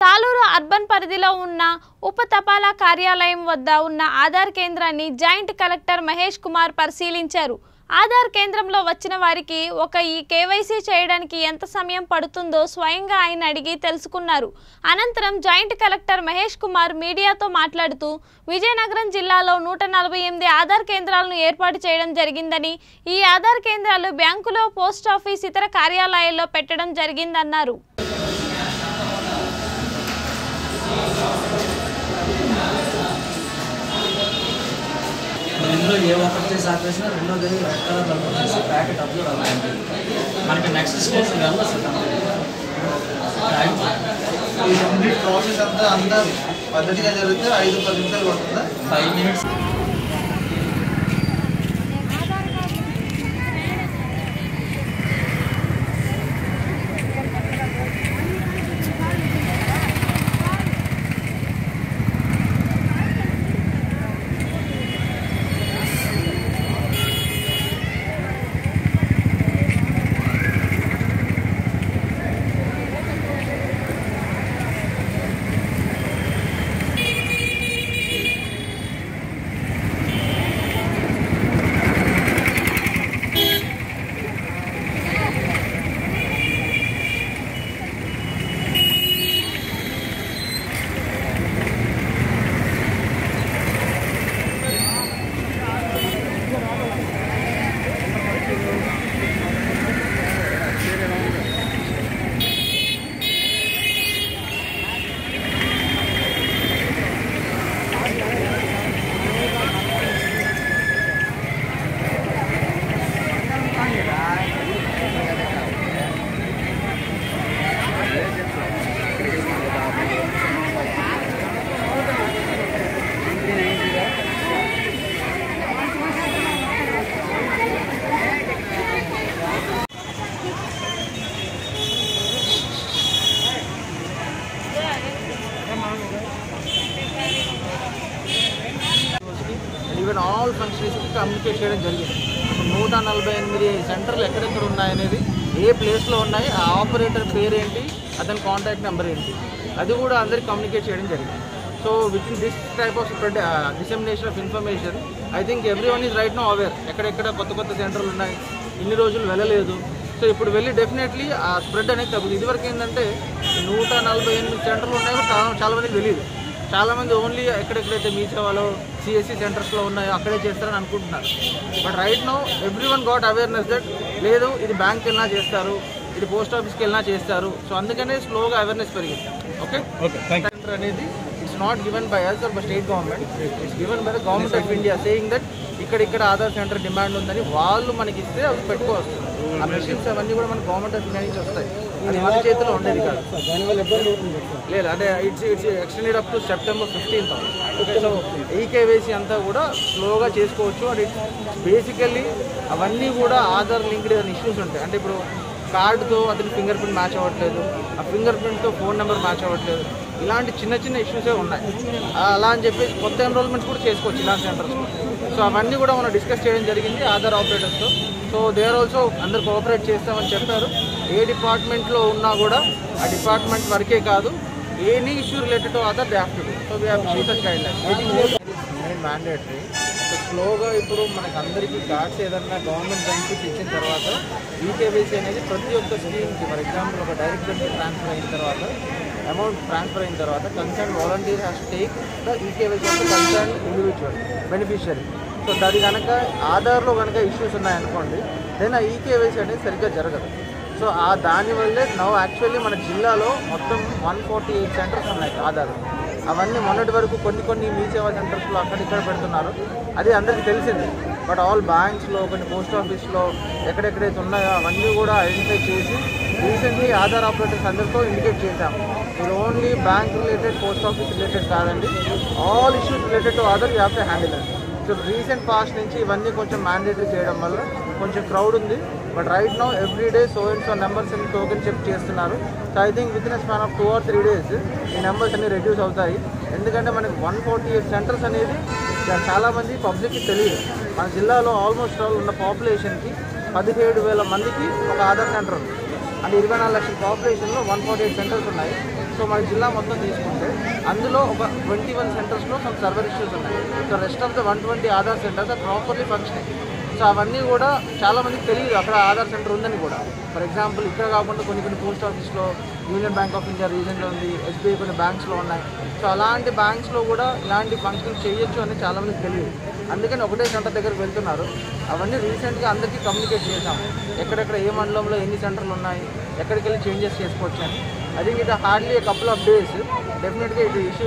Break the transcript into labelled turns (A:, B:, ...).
A: Saluru urban పరిధిలో ఉన్న ఉప తపాలా కార్యాలయం వద్ద ఉన్న ఆధార్ కేంద్రాన్ని జాయింట్ కలెక్టర్ మహేష్ కుమార్ పరిశీలించారు ఆధార్ కేంద్రంలో వచ్చిన వారికి ఒక ఈ కేవైసీ చేయడానికి ఎంత సమయం పడుతుందో స్వయంగా ఆయన అడిగి తెలుసుకున్నారు అనంతరం జాయింట్ కలెక్టర్ మహేష్ కుమార్ మీడియాతో మాట్లాడుతూ విజయనగరం జిల్లాలో నూట నలభై ఎనిమిది ఆధార్ కేంద్రాలను ఏర్పాటు చేయడం జరిగిందని ఈ ఆధార్ కేంద్రాలు బ్యాంకులో పోస్ట్ ఆఫీస్ ఇతర కార్యాలయాల్లో పెట్టడం జరిగిందన్నారు
B: మరి ఇందులో ఏ ఒక్కటి చేసి ఆపేసినా రెండోది రెడ్ కలర్ బల్బ్ వచ్చేసి ప్యాకెట్ అప్లోడ్ అవుతుంది మనకి నెక్స్ట్ స్టేజ్ వెల్ వస్తుంది
C: ఈ కంప్లీట్ ప్రాసెస్ అంతా అంతా పద్ధతిగా జరిగితే ఐదు పది నిమిషాలు పడుతుందా
B: ఫైవ్ మినిట్స్
C: ఈవెన్ ఆల్ ఫంక్షన్స్కి కమ్యూనికేట్ చేయడం జరిగింది ఇప్పుడు నూట నలభై ఎనిమిది సెంటర్లు ఎక్కడెక్కడ ఉన్నాయనేది ఏ ప్లేస్లో ఉన్నాయి ఆ ఆపరేటర్ పేరు ఏంటి అతని కాంటాక్ట్ నెంబర్ ఏంటి అది కూడా అందరికి కమ్యూనికేట్ చేయడం జరిగింది so with in this type of spread dissemination of information I think everyone is right now aware ఎక్కడెక్కడ కొత్త కొత్త సెంటర్లు ఉన్నాయి ఇన్ని రోజులు వెళ్ళలేదు సో ఇప్పుడు వెళ్ళి డెఫినెట్లీ ఆ స్ప్రెడ్ అనేది తగ్గుతుంది ఇదివరకు ఏంటంటే నూట నలభై ఎనిమిది సెంటర్లు ఉన్నాయో చాలా చాలా మందికి తెలియదు చాలామంది ఓన్లీ ఎక్కడెక్కడైతే మీ సేవలో సిఎస్సి సెంటర్స్లో ఉన్నాయో అక్కడే చేస్తారని అనుకుంటున్నారు but right now everyone got awareness that లేదు ఇది బ్యాంక్కి వెళ్ళినా చేస్తారు ఇది పోస్ట్ ఆఫీస్కి వెళ్ళినా చేస్తారు సో అందుకనే స్లోగా అవేర్నెస్ పెరిగింది ఓకే సెంటర్ అనేది it's not given by us or by state government it's given by the government of India saying that ఇక్కడ ఇక్కడ ఆధార్ సెంటర్ డిమాండ్ ఉందని వాళ్ళు మనకి ఇస్తే అవి పెట్టుకోవచ్చు ఆ మెషిన్స్ అవన్నీ కూడా మన గవర్నమెంట్ ఆఫ్ ఇండియా నుంచి వస్తాయి అది మన చేతిలో ఉండేది కాదు లేదు అంటే it's it's extended up to September fifteenth so eKYC అంతా కూడా స్లోగా చేసుకోవచ్చు అండ్ ఇట్స్ బేసికల్లీ అవన్నీ కూడా ఆధార్ లింక్డ్ ఏదైనా ఇష్యూస్ ఉంటాయి అంటే ఇప్పుడు కార్డుతో అతని ఫింగర్ ప్రింట్ మ్యాచ్ అవ్వట్లేదు ఆ ఫింగర్ ప్రింట్తో ఫోన్ నెంబర్ మ్యాచ్ అవ్వట్లేదు ఇలాంటి చిన్న చిన్న ఇష్యూసే ఉన్నాయి ఆ- అలా అని చెప్పేసి కొత్త ఎన్రోల్మెంట్స్ కూడా చేసుకోవచ్చు ఇలాంటి సెంటర్స్ సో అవన్నీ కూడా మనం డిస్కస్ చేయడం జరిగింది ఆధార్ ఆపరేటర్స్తో సో దే ఆర్ ఆల్సో అందరు కోఆపరేట్ చేస్తామని చెప్పారు ఏ డిపార్ట్మెంట్లో ఉన్నా కూడా ఆ డిపార్ట్మెంట్ వరకే కాదు any issue related to Aadhaar they have to do so we have issue such guidelines mandatory so స్లోగా ఇప్పుడు మనకు అందరికీ కార్డ్స్ ఏదన్నా గవర్నమెంట్ బెనిఫిట్ ఇచ్చిన తర్వాత ఈకేవైసీ అనేది ప్రతి ఒక్క స్కీమ్కి ఫర్ ఎగ్జాంపుల్ ఒక డైరెక్ట్ బెనిఫిట్ ట్రాన్స్ఫర్ అయిన తర్వాత అమౌంట్ ట్రాన్స్ఫర్ అయిన తర్వాత concern volunteer has take the eKYC of concern individual beneficiary so అది కనుక ఆధార్లో కనుక ఇష్యూస్ ఉన్నాయనుకోండి దెన్ ఆ ఈకేవైసీ అనేది సరిగ్గా జరగదు సో ఆ దానివల్లే నవ్ యాక్చువల్లీ మన జిల్లాలో మొత్తం వన్ ఫార్టీ ఎయిట్ సెంటర్స్ ఉన్నాయి ఆధార్ అవన్నీ మొన్నటి వరకు కొన్ని కొన్ని మీ సేవా సెంటర్స్లో అక్కడ ఇక్కడ పెడుతున్నారు అది అందరికీ తెలిసింది బట్ ఆల్ బ్యాంక్స్లో కొన్ని పోస్ట్ ఆఫీస్లో ఎక్కడెక్కడైతే ఉన్నాయో అవన్నీ కూడా ఐడెంటిఫై చేసి రీసెంట్లీ ఆధార్ ఆపరేటర్స్ అందరితో ఇండికేట్ చేశాం మీరు only bank related post office related కాదండి all issues related to Aadhaar you have to handle so recent past నుంచి ఇవన్నీ కొంచెం మ్యాండేటరీ చేయడం వల్ల కొంచెం క్రౌడ్ ఉంది but right now every day so and so numbers అని టోకెన్ చెక్ చేస్తున్నారు so I think with in span of two or three days ఈ నెంబర్స్ అన్ని రెడ్యూస్ అవుతాయి ఎందుకంటే మనకి వన్ ఫార్టీ ఎయిట్ సెంటర్స్ అనేది చా- చాలామంది పబ్లిక్కి తెలియదు మన జిల్లాలో ఆల్మోస్ట్ ఆల్ ఉన్న పాపులేషన్కి పదిహేడు వేల మందికి ఒక ఆధార్ సెంటర్ ఉంది అంటే ఇరవై నాలుగు లక్షల పాపులేషన్లో వన్ ఫార్టీ ఎయిట్ సెంటర్స్ ఉన్నాయి సో సో మన జిల్లా మొత్తం తీసుకుంటే అందులో ఒక ట్వంటీ వన్ సెంటర్స్లో సమ్ సర్వర్ ఇష్యూస్ ఉన్నాయి so rest of the one twenty Aadhaar centres are properly functioning so అవన్నీ కూడా చాలా మందికి తెలియదు అక్కడ ఆధార్ సెంటర్ ఉందని కూడా ఫర్ ఎగ్జాంపుల్ ఇక్కడ కాకుండా కొన్ని కొన్ని పోస్ట్ ఆఫీస్లో యూనియన్ బ్యాంక్ ఆఫ్ ఇండియా రీజన్లో ఉంది ఎస్బీఐ కొన్ని బ్యాంక్స్లో ఉన్నాయి సో అలాంటి బ్యాంక్స్లో కూడా ఇలాంటి ఫంక్షన్స్ చేయొచ్చు అని చాలా మందికి తెలియదు అందుకని ఒకటే సెంటర్ దగ్గరికి వెళ్తున్నారు అవన్నీ రీసెంట్గా అందరికీ కమ్యూనికేట్ చేశాము ఎక్కడెక్కడ ఏ మండలంలో ఎన్ని సెంటర్లు ఉన్నాయి ఎక్కడికి వెళ్ళి చేంజెస్ చేసుకోవచ్చు అని ఐ థింక్ ఇది హార్డ్లీ కపుల్ ఆఫ్ డేస్ డెఫినెట్గా ఇది ఇష్యూ